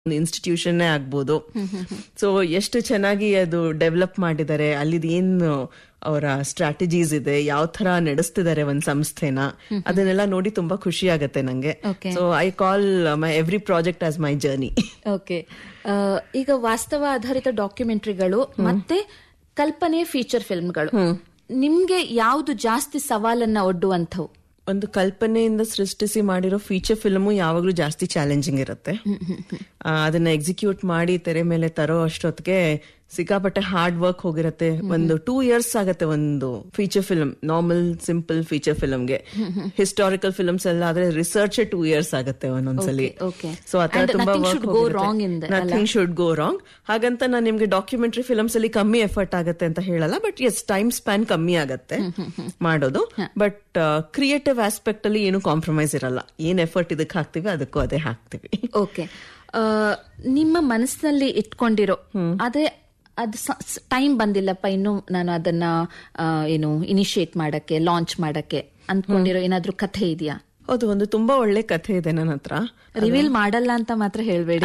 ಒಂದು ಇನ್ಸ್ಟಿಟ್ಯೂಷನ್ನೇ ಆಗ್ಬೋದು ಸೊ ಎಷ್ಟು ಚೆನ್ನಾಗಿ ಅದು ಡೆವಲಪ್ ಮಾಡಿದ್ದಾರೆ ಅಲ್ಲಿದ್ ಏನು ಅವರ ಸ್ಟ್ರಾಟಜೀಸ್ ಇದೆ ಯಾವ ತರ ನಡೆಸ್ತಿದ್ದಾರೆ ಒಂದ್ ಸಂಸ್ಥೆನ ಅದನ್ನೆಲ್ಲ ನೋಡಿ ತುಂಬಾ ಖುಷಿ ಆಗತ್ತೆ ನಂಗೆ Okay. So I call my every project as my journey okay ಈಗ ವಾಸ್ತವ ಆಧಾರಿತ ಡಾಕ್ಯುಮೆಂಟ್ರಿಗಳು ಮತ್ತೆ ಕಲ್ಪನೆ ಫೀಚರ್ ಫಿಲ್ಮ್ಗಳು ನಿಮ್ಗೆ ಯಾವ್ದು ಜಾಸ್ತಿ ಸವಾಲನ್ನ ಒಡ್ಡುವಂಥವು ಒಂದು ಕಲ್ಪನೆಯಿಂದ ಸೃಷ್ಟಿಸಿ ಮಾಡಿರೋ ಫೀಚರ್ ಫಿಲ್ಮು ಯಾವಾಗ್ಲೂ ಜಾಸ್ತಿ ಚಾಲೆಂಜಿಂಗ್ ಇರುತ್ತೆ ಆ, ಅದನ್ನ ಎಕ್ಸಿಕ್ಯೂಟ್ ಮಾಡಿ ತೆರೆ ಮೇಲೆ ತರೋ ಅಷ್ಟೊತ್ತಿಗೆ ಸಿಕ್ಕಾಪಟ್ಟೆ ಹಾರ್ಡ್ ವರ್ಕ್ ಹೋಗಿರತ್ತೆ ಒಂದು ಟೂ ಇಯರ್ಸ್ ಆಗತ್ತೆ ಒಂದು feature film normal simple feature ಫಿಲ್ಮ್ಗೆ ಹಿಸ್ಟಾರಿಕಲ್ ಫಿಲ್ಮ್ಸ್ ಎಲ್ಲ ಆದ್ರೆ ರಿಸರ್ಚ್ ಟೂ ಇಯರ್ಸ್ ಆಗತ್ತೆ ಒಂದೊಂದ್ಸಲಿ Okay, okay. ಸೊ ಆತರ And ತುಂಬಾ nothing work should go wrong in that, ಅಲ್ಲ? ನಥಿಂಗ್ ಶುಡ್ ಗೋ ರಾಂಗ್ ಹಾಗಂತ ನಾನು ನಿಮ್ಗೆ ಡಾಕ್ಯುಮೆಂಟರಿ ಫಿಲ್ಮ್ಸ್ ಅಲ್ಲಿ ಕಮ್ಮಿ ಎಫರ್ಟ್ ಆಗತ್ತೆ ಅಂತ ಹೇಳಲ್ಲ ಬಟ್ ಎಸ್ ಟೈಮ್ ಸ್ಪ್ಯಾನ್ ಕಮ್ಮಿ ಆಗತ್ತೆ ಮಾಡೋದು ಬಟ್ ಕ್ರಿಯೇಟಿವ್ ಆಸ್ಪೆಕ್ಟ್ ಅಲ್ಲಿ ಏನು ಕಾಂಪ್ರಮೈಸ್ ಇರಲ್ಲ ಏನ್ ಎಫರ್ಟ್ ಇದಕ್ಕೆ ಹಾಕ್ತಿವಿ ಅದಕ್ಕೂ ಅದೇ ಹಾಕ್ತಿವಿ ಓಕೆ ನಿಮ್ಮ ಮನಸ್ಸಿನಲ್ಲಿ ಇಟ್ಕೊಂಡಿರೋ ಅದೇ ಅದು ಟೈಮ್ ಬಂದಿಲ್ಲಪ್ಪ ಇನ್ನು ನಾನು ಅದನ್ನ ಆ, ಏನು ಇನಿಶಿಯೇಟ್ ಮಾಡಕ್ಕೆ ಲಾಂಚ್ ಮಾಡಕ್ಕೆ ಅಂದ್ಕೊಂಡಿರೋ ಏನಾದ್ರೂ ಕಥೆ ಇದೆಯಾ ಹೌದು ಒಂದು ತುಂಬಾ ಒಳ್ಳೆ ಕಥೆ ಇದೆ ನನ್ನ ಹತ್ರ ರಿವೀಲ್ ಮಾಡಲ್ಲ ಅಂತ ಮಾತ್ರ ಹೇಳ್ಬೇಡಿ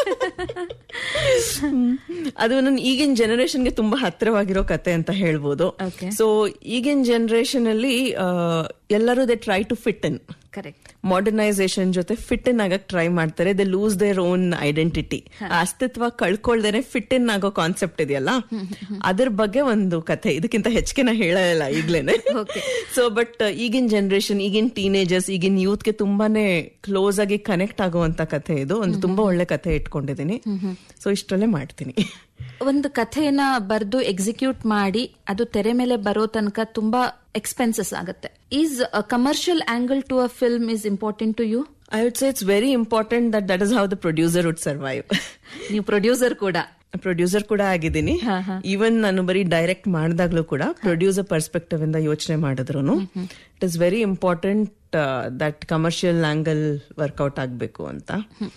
ಅದು ನನ್ನ ಈಗಿನ ಜನರೇಷನ್ಗೆ ತುಂಬಾ ಹತ್ತಿರವಾಗಿರೋ ಕತೆ ಅಂತ ಹೇಳ್ಬೋದು Okay. ಸೊ ಈಗಿನ ಜನರೇಷನ್ ಅಲ್ಲಿ ಆ, ಎಲ್ಲರೂ they try to fit in correct modernisation ಜೊತೆ ಫಿಟ್ ಇನ್ ಆಗಕ್ ಟ್ರೈ ಮಾಡ್ತಾರೆ they lose their own identity ಅಸ್ತಿತ್ವ ಕಳ್ಕೊಳ್ದೇನೆ ಫಿಟ್ ಇನ್ ಆಗೋ ಕಾನ್ಸೆಪ್ಟ್ ಇದೆಯಲ್ಲ ಅದ್ರ ಬಗ್ಗೆ ಒಂದು ಕಥೆ ಇದಕ್ಕಿಂತ ಹೆಚ್ಚಿಗೆ ನಾ ಹೇಳಲ್ಲ ಈಗ್ಲೇನೆ ಸೊ ಬಟ್ ಈಗಿನ ಜನರೇಷನ್ ಈಗಿನ ಟೀನೇಜರ್ಸ್ ಈಗಿನ ಯೂತ್ಗೆ ತುಂಬಾನೇ ಕ್ಲೋಸ್ ಆಗಿ ಕನೆಕ್ಟ್ ಆಗುವಂತ ಕಥೆ ಇದು ಒಂದು ತುಂಬಾ ಒಳ್ಳೆ ಕಥೆ ಇಟ್ಕೊಂಡಿದ್ದೀನಿ ಸೊ ಇಷ್ಟರಲ್ಲೇ ಮಾಡ್ತೀನಿ ಒಂದು ಕಥೆಯನ್ನ ಬರೆದು ಎಕ್ಸಿಕ್ಯೂಟ್ ಮಾಡಿ ಅದು ತೆರೆ ಮೇಲೆ ಬರೋ ತನಕ ತುಂಬಾ ಎಕ್ಸ್ಪೆನ್ಸಸ್ ಆಗುತ್ತೆ is commercial angle to a film is important to you I would say it's very important that that is how the producer would survive ನೀವು ಪ್ರೊಡ್ಯೂಸರ್ ಕೂಡ ಪ್ರೊಡ್ಯೂಸರ್ ಕೂಡ ಆಗಿದ್ದೀನಿ ಈವನ್ ನಾನು ಬರೀ ಡೈರೆಕ್ಟ್ ಮಾಡಿದಾಗ್ಲೂ ಕೂಡ ಪ್ರೊಡ್ಯೂಸರ್ ಪರ್ಸ್ಪೆಕ್ಟಿವ್ ಇಂದ ಯೋಚನೆ ಮಾಡಿದ್ರು it is very important that commercial angle work out ಆಗಬೇಕು ಅಂತ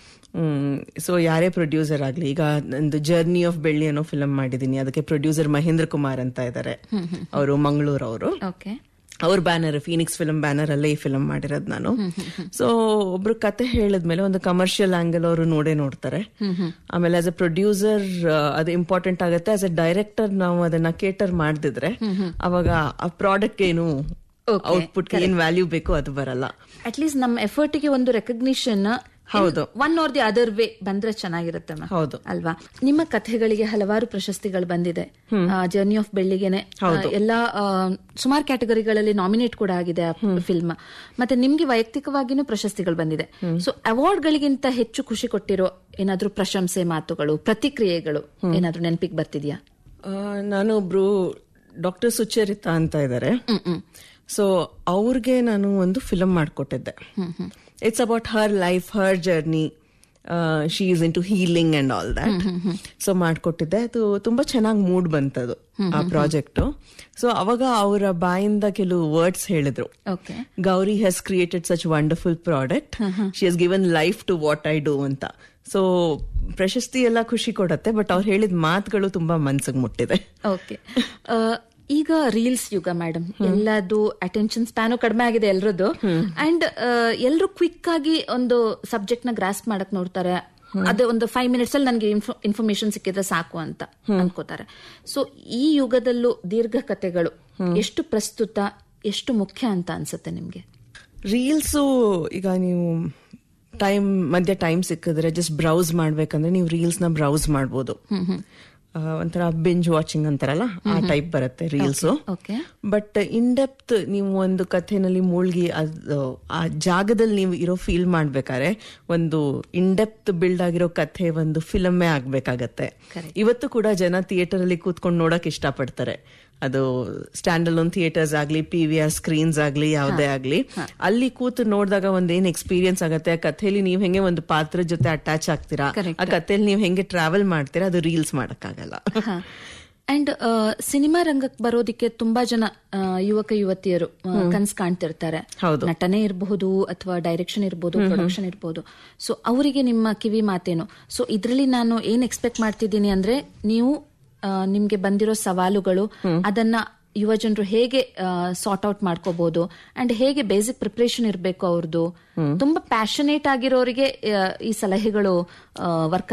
ಸೊ ಯಾರೇ ಪ್ರೊಡ್ಯೂಸರ್ ಆಗ್ಲಿ ಈಗ ನಂದು ಜರ್ನಿ ಆಫ್ ಬೆಳ್ಳಿ ಅನ್ನೋ ಫಿಲಂ ಮಾಡಿದೀನಿ ಅದಕ್ಕೆ ಪ್ರೊಡ್ಯೂಸರ್ ಮಹೇಂದ್ರ ಕುಮಾರ್ ಅಂತ ಇದ್ದಾರೆ ಅವರು ಮಂಗಳೂರು ಅವರು ಓಕೆ ಅವ್ರ ಬ್ಯಾನರ್ ಫೀನಿಕ್ಸ್ ಫಿಲ್ಮ್ ಬ್ಯಾನರ್ ಅಲ್ಲೇ ಈ ಫಿಲ್ಮ್ ಮಾಡಿರೋದು ನಾನು ಸೊ ಒಬ್ರು ಕತೆ ಹೇಳಿದ್ಮೇಲೆ ಒಂದು ಕಮರ್ಷಿಯಲ್ ಆಂಗಲ್ ಅವರು ನೋಡೇ ನೋಡ್ತಾರೆ ಆಮೇಲೆ ಆಸ್ ಎ ಪ್ರೊಡ್ಯೂಸರ್ ಅದು ಇಂಪಾರ್ಟೆಂಟ್ ಆಗುತ್ತೆ ಆಸ್ ಎ ಡೈರೆಕ್ಟರ್ ನಾವು ಅದನ್ನ ಕೇಟರ್ ಮಾಡ್ದಿದ್ರೆ ಅವಾಗ ಆ ಪ್ರಾಡಕ್ಟ್ ಏನು ಔಟ್ಪುಟ್ ಏನ್ ವ್ಯಾಲ್ಯೂ ಬೇಕು ಅದು ಬರಲ್ಲ ಅಟ್ ಲೀಸ್ಟ್ ನಮ್ಮ ಎಫರ್ಟ್ಗೆ ಒಂದು ರೆಕಗ್ನಿಷನ್ ಹೌದು. One or the other way ಬಂದ್ರೆ ಚೆನ್ನಾಗಿರುತ್ತೆ ma'am. ಹೌದು. ಅಲ್ವಾ ನಿಮ್ಮ ಕಥೆಗಳಿಗೆ ಹಲವಾರು ಪ್ರಶಸ್ತಿಗಳು ಬಂದಿದೆ ಜರ್ನಿ ಆಫ್ ಬೆಳ್ಳಿಗೆನೆ ಎಲ್ಲಾ ಸುಮಾರು ಕ್ಯಾಟಗರಿಗಳಲ್ಲಿ ನಾಮಿನೇಟ್ ಕೂಡ ಆಗಿದೆ ಆ ಫಿಲ್ಮ್ ಮತ್ತೆ ನಿಮ್ಗೆ ವೈಯಕ್ತಿಕವಾಗಿನೂ ಪ್ರಶಸ್ತಿಗಳು ಬಂದಿದೆ ಸೊ ಅವಾರ್ಡ್ಗಳಿಗಿಂತ ಹೆಚ್ಚು ಖುಷಿ ಕೊಟ್ಟಿರೋ ಏನಾದ್ರೂ ಪ್ರಶಂಸೆ ಮಾತುಗಳು ಪ್ರತಿಕ್ರಿಯೆಗಳು ಏನಾದ್ರೂ ನೆನಪಿಗೆ ಬರ್ತಿದ್ಯಾ ಆ, ನಾನು ಒಬ್ರು ಡಾಕ್ಟರ್ ಸುಚರಿತಾ ಅಂತ ಇದ್ದಾರೆ ಸೊ ಅವ್ರಿಗೆ ನಾನು ಒಂದು ಫಿಲಮ್ ಮಾಡಿಕೊಟ್ಟಿದ್ದೆ it's about her life her journey she is into healing and all that so ಮಾಡ್ಕೊಟ್ಟಿದ್ದೆ ಅದು ತುಂಬಾ ಚೆನ್ನಾಗಿ ಮೂಡ್ ಬಂತದು ಆ ಪ್ರಾಜೆಕ್ಟ್ ಸೊ ಅವಾಗ ಅವರ ಬಾಯಿಂದ ಕೆಲವು ವರ್ಡ್ಸ್ ಹೇಳಿದ್ರು okay Gauri has created such wonderful product she has given life to what I do ಅಂತ ಸೊ ಪ್ರಶಸ್ತಿ ಎಲ್ಲ ಖುಷಿ ಕೊಡತ್ತೆ ಬಟ್ ಅವ್ರು ಹೇಳಿದ ಮಾತುಗಳು ತುಂಬಾ ಮನ್ಸಿಗೆ ಮುಟ್ಟಿದೆ ಓಕೆ ಈಗ ರೀಲ್ಸ್ ಯುಗ ಮೇಡಮ್ ಎಲ್ಲದು ಅಟೆನ್ಷನ್ ಸ್ಪ್ಯಾನು ಕಡಿಮೆ ಆಗಿದೆ ಎಲ್ರದ್ದು ಅಂಡ್ ಎಲ್ಲರೂ ಕ್ವಿಕ್ ಆಗಿ ಒಂದು ಸಬ್ಜೆಕ್ಟ್ ನ ಗ್ರಾಸ್ ಮಾಡಕ್ ನೋಡ್ತಾರೆ ಅದೇ ಒಂದು ಫೈವ್ ಮಿನಿಟ್ಸ್ ಅಲ್ಲಿ ನನಗೆ ಇನ್ಫಾರ್ಮೇಶನ್ ಸಿಕ್ಕಿದ್ರೆ ಸಾಕು ಅಂತ ಅನ್ಕೋತಾರೆ ಸೊ ಈ ಯುಗದಲ್ಲೂ ದೀರ್ಘ ಕಥೆಗಳು ಎಷ್ಟು ಪ್ರಸ್ತುತ ಎಷ್ಟು ಮುಖ್ಯ ಅಂತ ಅನ್ಸುತ್ತೆ ನಿಮ್ಗೆ ರೀಲ್ಸು ಈಗ ನೀವು ಟೈಮ್ ಮಧ್ಯ ಟೈಮ್ ಸಿಕ್ಕಿದ್ರೆ ಜಸ್ಟ್ ಬ್ರೌಸ್ ಮಾಡ್ಬೇಕಂದ್ರೆ ನೀವು ರೀಲ್ಸ್ ನ ಬ್ರೌಸ್ ಮಾಡ್ಬೋದು ಆ, ಒಂಥರ ಬಿಂಜ್ ವಾಚಿಂಗ್ ಅಂತಾರಲ್ಲ ಆ ಟೈಪ್ ಬರುತ್ತೆ reels okay but in depth ನೀವು ಒಂದು ಕಥೆನಲ್ಲಿ ಮುಳುಗಿ ಅದು ಆ ಜಾಗದಲ್ಲಿ ನೀವು ಇರೋ ಫೀಲ್ ಮಾಡ್ಬೇಕಾದ್ರೆ ಒಂದು ಇನ್ ಡೆಪ್ತ್ ಬಿಲ್ಡ್ ಆಗಿರೋ ಕಥೆ ಒಂದು ಫಿಲಮ್ಮೇ ಆಗ್ಬೇಕಾಗತ್ತೆ ಇವತ್ತು ಕೂಡ ಜನ ಥಿಯೇಟರ್ ಅಲ್ಲಿ ಕೂತ್ಕೊಂಡು ನೋಡಕ್ ಇಷ್ಟಪಡ್ತಾರೆ ಅದು ಸ್ಟ್ಯಾಂಡ್ ಅಲೋನ್ ಥಿಯೇಟರ್ಸ್ ಆಗ್ಲಿ ಪಿ ವಿ ಆರ್ ಸ್ಕ್ರೀನ್ಸ್ ಆಗ್ಲಿ ಯಾವುದೇ ಆಗ್ಲಿ ಅಲ್ಲಿ ಕೂತು ನೋಡಿದಾಗ ಒಂದ್ ಏನ್ ಎಕ್ಸ್ಪೀರಿಯನ್ಸ್ ಆಗತ್ತೆ ಆ ಕಥೆಯಲ್ಲಿ ನೀವ್ ಹೆಂಗೆ ಒಂದು ಪಾತ್ರದ ಜೊತೆ ಅಟ್ಯಾಚ್ ಆಗ್ತೀರಾ Correct. ಆ ಕಥೆಯಲ್ಲಿ ನೀವ್ ಹೆಂಗೆ ಟ್ರಾವೆಲ್ ಮಾಡ್ತೀರಾ ಅದು ರೀಲ್ಸ್ ಮಾಡಕ್ಕಾಗಲ್ಲ ಅಂಡ್ ಸಿನಿಮಾ ರಂಗಕ್ಕೆ ಬರೋದಿಕ್ಕೆ ತುಂಬಾ ಜನ ಆ, ಯುವಕ ಯುವತಿಯರು ಆ, ಕನ್ಸ್ ಕಾಣ್ತಿರ್ತಾರೆ ಹೌದು. ನಟನೆ ಇರಬಹುದು ಅಥವಾ ಡೈರೆಕ್ಷನ್ ಇರಬಹುದು ಪ್ರೊಡಕ್ಷನ್ ಇರಬಹುದು ಸೊ ಅವರಿಗೆ ನಿಮ್ಮ ಕಿವಿ ಮಾತೇನು ಸೊ ಇದರಲ್ಲಿ ನಾನು ಏನ್ ಎಕ್ಸ್ಪೆಕ್ಟ್ ಮಾಡ್ತಿದ್ದೀನಿ ಅಂದ್ರೆ ನೀವು ಆ, ನಿಮ್ಗೆ ಬಂದಿರೋ ಸವಾಲುಗಳು ಅದನ್ನ ಯುವ ಜನರು ಹೇಗೆ ಸಾರ್ಟ್ ಔಟ್ ಮಾಡ್ಕೋಬಹುದು ಅಂಡ್ ಹೇಗೆ ಬೇಸಿಕ್ ಪ್ರಿಪರೇಷನ್ ಇರಬೇಕು ಅವ್ರದ್ದು ತುಂಬಾ ಪ್ಯಾಷನೇಟ್ ಆಗಿರೋರಿಗೆ ಆ, ಈ ಸಲಹೆಗಳು ವರ್ಕ್